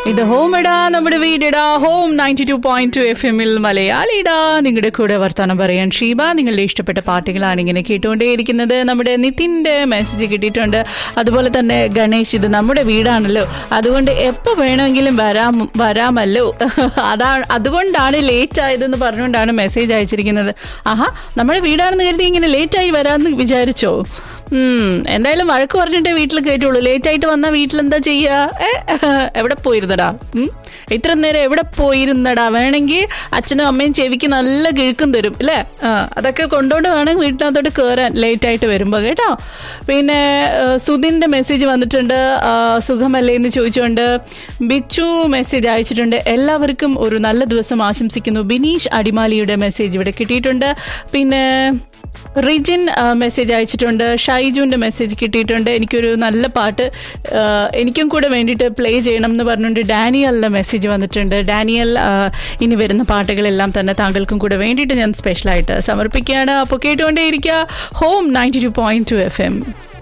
ഇത് ഹോം ഇടാ നമ്മുടെ വീടിടാ home ninety two point two F എമ്മിൽ മലയാളിടാ നിങ്ങളുടെ കൂടെ വർത്താനം പറയാൻ ഷീബ നിങ്ങളുടെ ഇഷ്ടപ്പെട്ട പാട്ടുകളാണ് ഇങ്ങനെ കേട്ടുകൊണ്ടേയിരിക്കുന്നത് നമ്മുടെ നിതിൻ്റെ മെസ്സേജ് കിട്ടിയിട്ടുണ്ട് അതുപോലെ തന്നെ ഗണേഷ് ഇത് നമ്മുടെ വീടാണല്ലോ അതുകൊണ്ട് എപ്പോൾ വേണമെങ്കിലും വരാം വരാമല്ലോ അതാണ് അതുകൊണ്ടാണ് ലേറ്റ് ആയതെന്ന് പറഞ്ഞുകൊണ്ടാണ് മെസ്സേജ് അയച്ചിരിക്കുന്നത് ആഹാ നമ്മുടെ വീടാണെന്ന് കരുതി ഇങ്ങനെ ലേറ്റായി വരാമെന്ന് വിചാരിച്ചോ ഉം, എന്തായാലും വഴക്ക് പറഞ്ഞിട്ടേ വീട്ടിൽ കയറ്റുള്ളൂ ലേറ്റ് ആയിട്ട് വന്നാൽ വീട്ടിൽ എന്താ ചെയ്യുക ഏ, എവിടെ പോയിരുന്നടാ ഉം? ഇത്ര നേരം എവിടെ പോയിരുന്നടാ വേണമെങ്കിൽ അച്ഛനും അമ്മയും ചെവിക്ക് നല്ല കിഴുക്കും തരും അല്ലേ ആ, അതൊക്കെ കൊണ്ടുകൊണ്ട് വേണം വീട്ടിനകത്തോട്ട് കയറാൻ ലേറ്റ് ആയിട്ട് വരുമ്പോൾ കേട്ടോ പിന്നെ ആ, സുധിൻ്റെ മെസ്സേജ് വന്നിട്ടുണ്ട് ആ, സുഖമല്ലേ എന്ന് ചോദിച്ചുകൊണ്ട് ബിച്ചു മെസ്സേജ് അയച്ചിട്ടുണ്ട് എല്ലാവർക്കും ഒരു നല്ല ദിവസം ആശംസിക്കുന്നു ബിനീഷ് അടിമാലിയുടെ മെസ്സേജ് ഇവിടെ കിട്ടിയിട്ടുണ്ട് പിന്നെ റിജിൻ ആ, മെസ്സേജ് അയച്ചിട്ടുണ്ട് ഷൈജുവിൻ്റെ മെസ്സേജ് കിട്ടിയിട്ടുണ്ട് എനിക്കൊരു നല്ല പാട്ട് ആ, എനിക്കും കൂടെ വേണ്ടിയിട്ട് പ്ലേ ചെയ്യണം എന്ന് പറഞ്ഞുകൊണ്ട് ഡാനിയലിൻ്റെ മെസ്സേജ് വന്നിട്ടുണ്ട് ഡാനിയൽ ആ, ഇനി വരുന്ന പാട്ടുകളെല്ലാം തന്നെ താങ്കൾക്കും കൂടെ വേണ്ടിയിട്ട് ഞാൻ സ്പെഷ്യലായിട്ട് സമർപ്പിക്കുകയാണ് അപ്പോൾ കേട്ടുകൊണ്ടേയിരിക്കുക home ninety two point two F M